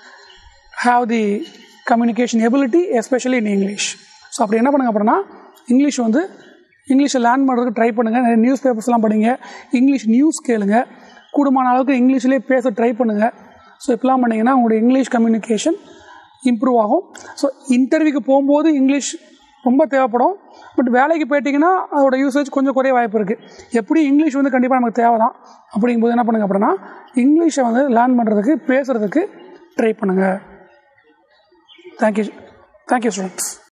have the communication ability especially in English so அப்படி என்ன பண்ணுங்க அப்படின்னா இங்கிலீஷ் வந்து இங்கிலீஷை லேர்ன் பண்ணுறதுக்கு ட்ரை பண்ணுங்கள் நிறைய நியூஸ் பேப்பர்ஸ்லாம் படிங்க இங்கிலீஷ் நியூஸ் கேளுங்க கூடுமான அளவுக்கு இங்கிலீஷ்லேயே பேச ட்ரை பண்ணுங்கள் ஸோ இப்படிலாம் பண்ணிங்கன்னா உங்களுடைய இங்கிலீஷ் கம்யூனிகேஷன் இம்ப்ரூவ் ஆகும் ஸோ இன்டர்வியூக்கு போகும்போது இங்கிலீஷ் ரொம்ப தேவைப்படும் பட் வேலைக்கு போயிட்டீங்கன்னா அதோட யூசேஜ் கொஞ்சம் குறைய வாய்ப்பு இருக்குது எப்படி இங்கிலீஷ் வந்து கண்டிப்பாக நமக்கு தேவை தான் அப்படிங்கும்போது என்ன பண்ணுங்க அப்படின்னா இங்கிலீஷை வந்து லேர்ன் பண்ணுறதுக்கு பேசுகிறதுக்கு ட்ரை பண்ணுங்கள் தேங்க்யூ தேங்க்யூ ஸ்டூடெண்ட்ஸ்